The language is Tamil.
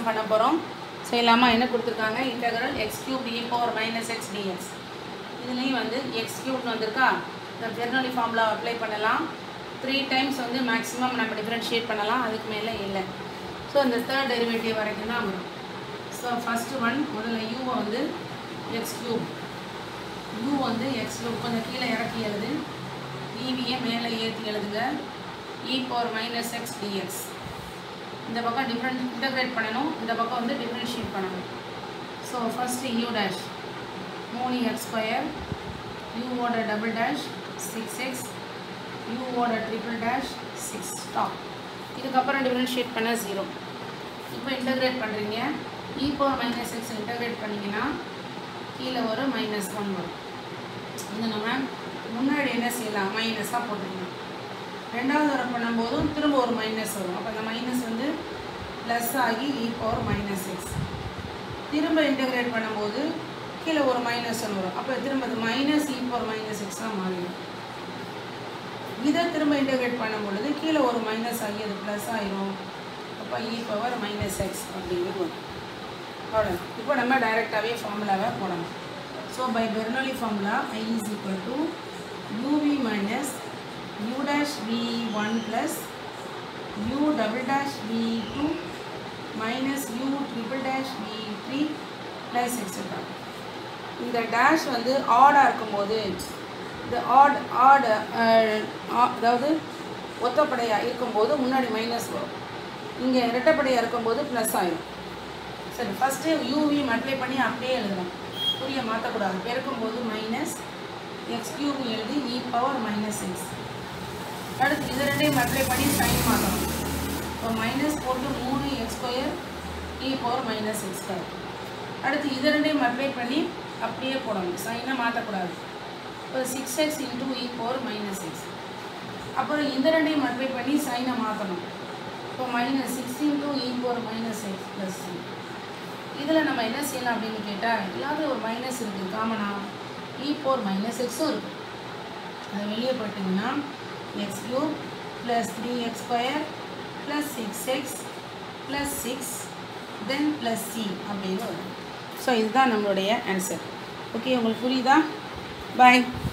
சம் பண்ண போகிறோம் செய்யலாமா என்ன கொடுத்துருக்காங்க integral x cube e power minus x dx இதுலேயும் வந்து எக்ஸ் கியூப்னு வந்திருக்கா இந்த பெர்னோலி ஃபார்முலா அப்ளை பண்ணலாம் த்ரீ டைம்ஸ் வந்து மேக்ஸிமம் நம்ம டிஃப்ரென்ஷியேட் பண்ணலாம் அதுக்கு மேலே இல்லை ஸோ இந்த தேர்ட் டெரிவேட்டிவ் வரைக்கும் தான் வரும் ஸோ ஃபஸ்ட்டு ஒன் முதல்ல யூவை வந்து எக்ஸ் கியூப் யூ வந்து எக்ஸ் கியூப் கொஞ்சம் கீழே இறக்கி எழுது ஈவியை மேலே ஏற்றி எழுதுங்க e power minus x dx இந்த பக்கம் டிஃப்ரெண்ட் இன்டகிரேட் பண்ணணும் இந்த பக்கம் வந்து டிஃப்ரென்ஷியேட் பண்ணணும் ஸோ ஃபஸ்ட்டு யூ டேஷ் மூணு எக்ஸ் ஸ்கொயர் யூவோட டபுள் டேஷ் சிக்ஸ் எக்ஸ் யூவோட ட்ரிபிள் டேஷ் சிக்ஸ் ஸ்டாப் இதுக்கப்புறம் டிஃப்ரென்ஷியேட் பண்ண ஜீரோ இப்போ இன்டகிரேட் பண்ணுறீங்க e power minus x integrate பண்ணிங்கன்னா கீழே ஒரு மைனஸ் ஒன் வரும் இது நம்ம முன்னாடி என்ன செய்யலாம் மைனஸாக போட்டுக்கலாம் ரெண்டாவது தடவை பண்ணும்போதும் திரும்ப ஒரு மைனஸ் வரும் அப்போ அந்த மைனஸ் வந்து ப்ளஸ் ஆகி இ பவர் மைனஸ் எக்ஸ் திரும்ப இன்டகிரேட் பண்ணும்போது கீழே ஒரு மைனஸ் ஒன்று வரும் அப்போ திரும்ப அது மைனஸ் இ பவர் மைனஸ் எக்ஸாக மாறிடும் இதை திரும்ப இன்டகிரேட் பண்ணும் பொழுது கீழே ஒரு மைனஸ் ஆகி அது ப்ளஸ் ஆயிரும் அப்போ இ பவர் மைனஸ் எக்ஸ் அப்படிங்கிறது வரும் அவ்வளோ இப்போ நம்ம டைரெக்டாகவே ஃபார்முலாவை போடணும் so by Bernoulli formula I is equal to uv minus u dash v1 plus u double dash v2 minus u triple dash v3 plus etc. இந்த டேஷ் வந்து ஆடாக இருக்கும்போது இந்த ஆட் ஆட் அதாவது ஒத்தப்படையாக இருக்கும்போது முன்னாடி மைனஸ் வரும் இங்கே இரட்டைப்படையாக இருக்கும்போது ப்ளஸ் ஆயிடும் சரி ஃபஸ்ட்டு யூவி மல்டிப்ளை பண்ணி அப்படியே எழுதலாம் புரிய மாற்றக்கூடாது பெருக்கும்போது மைனஸ் எக்ஸ் கியூப் எழுதி இ பவர் மைனஸ் எக்ஸ் அடுத்து இது ரெண்டையும் மல்டிப்ளை பண்ணி சைன் மாற்றணும் இப்போ மைனஸ் போட்டு மூணு x square e power minus x square அடுத்து இது ரெண்டையும் மல்டிப்ளை பண்ணி அப்படியே போடணும் சைனை மாற்றக்கூடாது இப்போ six x into e power minus x அப்புறம் இந்த ரெண்டையும் மல்டிப்ளை பண்ணி சைனை மாற்றணும் இப்போ minus six into e power minus x plus c இதில் நம்ம என்ன செய்யலாம் அப்படின்னு கேட்டால் எல்லாத்துலையும் ஒரு மைனஸ் இருக்குது காமனாக இ பவர் மைனஸ் எக்ஸும் இருக்குது அது வெளியே போயிட்டிங்கன்னா x cube plus 3x square plus 6x plus 6 then plus c அப்படின்னு வரும் ஸோ இதுதான் நம்மளுடைய ஆன்சர் ஓகே உங்களுக்கு புரியுதா பாய்